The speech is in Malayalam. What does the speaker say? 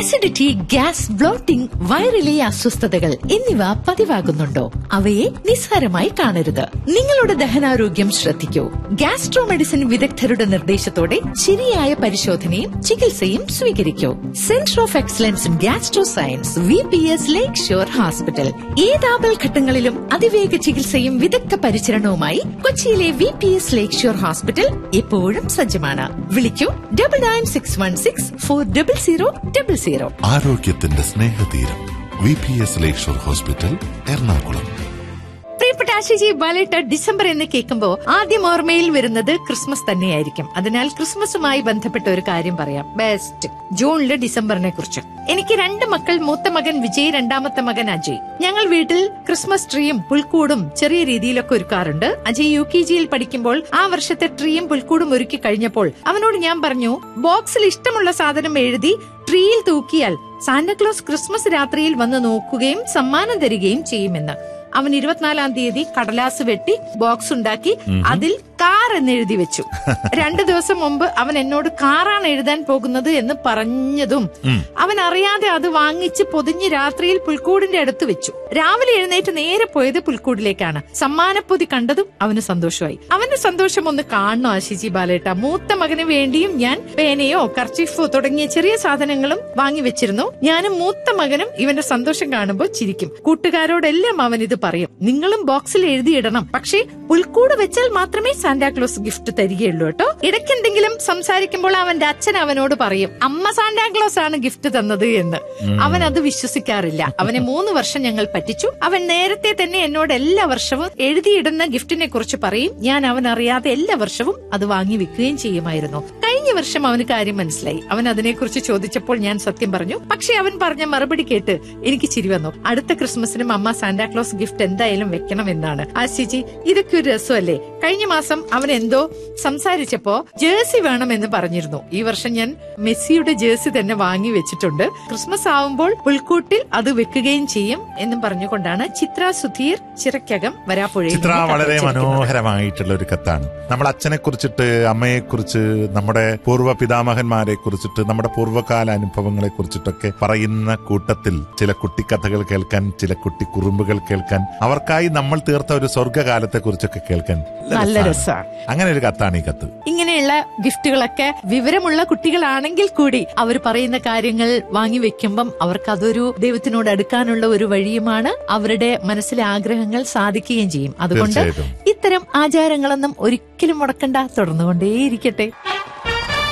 അസിഡിറ്റി ഗ്യാസ് ബ്ലോട്ടിംഗ് വയറിലെ അസ്വസ്ഥതകൾ എന്നിവ പതിവാകുന്നുണ്ടോ അവയെ നിസ്സാരമായി കാണരുത് നിങ്ങളുടെ ദഹനാരോഗ്യം ശ്രദ്ധിക്കൂ ഗ്യാസ്ട്രോ മെഡിസിൻ വിദഗ്ധരുടെ നിർദ്ദേശത്തോടെ ശരിയായ പരിശോധനയും ചികിത്സയും സ്വീകരിക്കൂ centre of excellence in gastro science V P S lake shore hospital ഏതാപൽ ഘട്ടങ്ങളിലും അതിവേഗ ചികിത്സയും വിദഗ്ധ പരിചരണവുമായി കൊച്ചിയിലെ V P S lake shore hospital എപ്പോഴും സജ്ജമാണ് വിളിക്കൂ double nine six one six four double zero double zero ആരോഗ്യത്തിന്റെ സ്നേഹതീരം V P S lakeshore hospital Ernakulam പ്രിയപ്പെട്ട ആശിജി ബാലേട്ട ഡിസംബർ എന്ന് കേൾക്കുമ്പോൾ ആദ്യം ഓർമ്മയിൽ വരുന്നത് ക്രിസ്മസ് തന്നെയായിരിക്കും അതിനാൽ ക്രിസ്മസുമായി ബന്ധപ്പെട്ട ഒരു കാര്യം പറയാം ബെസ്റ്റ് ജൂണില് ഡിസംബറിനെ കുറിച്ച് എനിക്ക് രണ്ട് മക്കൾ മൂത്ത മകൻ വിജയ് രണ്ടാമത്തെ മകൻ അജയ് ഞങ്ങൾ വീട്ടിൽ ക്രിസ്മസ് ട്രീയും പുൽക്കൂടും ചെറിയ രീതിയിലൊക്കെ ഒരുക്കാറുണ്ട് അജയ് യു കെ ജിയിൽ പഠിക്കുമ്പോൾ ആ വർഷത്തെ ട്രീയും പുൽക്കൂടും ഒരുക്കി കഴിഞ്ഞപ്പോൾ അവനോട് ഞാൻ പറഞ്ഞു ബോക്സിൽ ഇഷ്ടമുള്ള സാധനം എഴുതി ട്രീയിൽ തൂക്കിയാൽ സാന്റക്ലോസ് ക്രിസ്മസ് രാത്രിയിൽ വന്ന് നോക്കുകയും സമ്മാനം തരികയും ചെയ്യുമെന്ന് അവൻ ഇരുപത്തിനാലാം തീയതി കടലാസ് വെട്ടി ബോക്സ് ഉണ്ടാക്കി അതിൽ കാർ എന്ന് എഴുതി വെച്ചു രണ്ടു ദിവസം മുമ്പ് അവൻ എന്നോട് കാറാണ് എഴുതാൻ പോകുന്നത് എന്ന് പറഞ്ഞതും അവൻ അറിയാതെ അത് വാങ്ങിച്ച് പൊതിഞ്ഞ് രാത്രിയിൽ പുൽക്കൂടിന്റെ അടുത്ത് വെച്ചു രാവിലെ എഴുന്നേറ്റ് നേരെ പോയത് പുൽക്കൂടിലേക്കാണ് സമ്മാനപ്പൊതി കണ്ടതും അവന് സന്തോഷമായി അവന്റെ സന്തോഷം ഒന്ന് കാണണം ആശിജി ബാലേട്ട മൂത്ത മകന് വേണ്ടിയും ഞാൻ പേനയോ കർച്ചിഫോ തുടങ്ങിയ ചെറിയ സാധനങ്ങളും വാങ്ങി വെച്ചിരുന്നു ഞാനും മൂത്ത മകനും ഇവന്റെ സന്തോഷം കാണുമ്പോൾ ചിരിക്കും കൂട്ടുകാരോടെല്ലാം അവൻ ഇത് പറയും നിങ്ങളും ബോക്സിൽ എഴുതിയിടണം പക്ഷേ പുൽക്കൂട് വെച്ചാൽ മാത്രമേ സാന്റാക്ലോസ് ഗിഫ്റ്റ് തരികയുള്ളൂ കേട്ടോ ഇടയ്ക്കെന്തെങ്കിലും സംസാരിക്കുമ്പോൾ അവന്റെ അച്ഛൻ അവനോട് പറയും അമ്മ സാന്റാക്ലോസ് ആണ് ഗിഫ്റ്റ് തന്നത് എന്ന് അവൻ അത് വിശ്വസിക്കാറില്ല അവനെ മൂന്ന് വർഷം ഞങ്ങൾ പറ്റിച്ചു അവൻ നേരത്തെ തന്നെ എന്നോട് എല്ലാ വർഷവും എഴുതിയിടുന്ന ഗിഫ്റ്റിനെ കുറിച്ച് പറയും ഞാൻ അവൻ അറിയാതെ എല്ലാ വർഷവും അത് വാങ്ങി വെക്കുകയും ചെയ്യുമായിരുന്നു കഴിഞ്ഞ വർഷം അവന് കാര്യം മനസ്സിലായി അവൻ അതിനെക്കുറിച്ച് ചോദിച്ചപ്പോൾ ഞാൻ സത്യം പറഞ്ഞു പക്ഷെ അവൻ പറഞ്ഞ മറുപടി കേട്ട് എനിക്ക് ചിരി വന്നു അടുത്ത ക്രിസ്മസിനും അമ്മ സാന്റാക്ലോസ് ഗിഫ്റ്റ് എന്തായാലും വെക്കണം എന്നാണ് ആശിജി ഇതൊക്കെ ഒരു രസമല്ലേ കഴിഞ്ഞ മാസം അവൻ എന്തോ സംസാരിച്ചപ്പോ ജേഴ്സി വേണം എന്ന് പറഞ്ഞിരുന്നു ഈ വർഷം ഞാൻ മെസ്സിയുടെ ജേഴ്സി തന്നെ വാങ്ങി വെച്ചിട്ടുണ്ട് ക്രിസ്മസ് ആവുമ്പോൾ പുൽക്കൂട്ടിൽ അത് വെക്കുകയും ചെയ്യും എന്നും പറഞ്ഞുകൊണ്ടാണ് ചിത്ര സുധീർ ചിറക്കകം വരാപ്പുഴയിൽ ചിത്ര നിന്ന് വളരെ കത്തയച്ചിരിക്കുന്നത്. മനോഹരമായിട്ടുള്ള ഒരു കത്താണ് നമ്മൾ അച്ഛനെ കുറിച്ചിട്ട് അമ്മയെ കുറിച്ച് നമ്മുടെ പൂർവ്വ പിതാമഹന്മാരെ കുറിച്ചിട്ട് നമ്മുടെ പൂർവ്വകാല അനുഭവങ്ങളെ കുറിച്ചിട്ടൊക്കെ പറയുന്ന കൂട്ടത്തിൽ ചില കുട്ടിക്കഥകൾ കേൾക്കാൻ ചില കുട്ടി കുറുമ്പുകൾ കേൾക്കാൻ അവർക്കായി നമ്മൾ തീർത്ത ഒരു സ്വർഗ്ഗകാലത്തെ കുറിച്ചൊക്കെ കേൾക്കാൻ നല്ല രസാണ്. രസമാണ് അങ്ങനെ ഒരു കത്താണ് ഈ കത്ത് ഇങ്ങനെയുള്ള ഗിഫ്റ്റുകളൊക്കെ വിവരമുള്ള കുട്ടികളാണെങ്കിൽ കൂടി അവർ പറയുന്ന കാര്യങ്ങൾ വാങ്ങി വെക്കുമ്പം അവർക്ക് അതൊരു ദൈവത്തിനോട് അടുക്കാനുള്ള ഒരു വഴിയുമാണ് അവരുടെ മനസ്സിലെ ആഗ്രഹങ്ങൾ സാധിക്കുകയും ചെയ്യും അതുകൊണ്ട് തീർച്ചയായിട്ടും. ഇത്തരം ആചാരങ്ങളൊന്നും ഒരിക്കലും മുടക്കണ്ട തുടർന്നുകൊണ്ടേയിരിക്കട്ടെ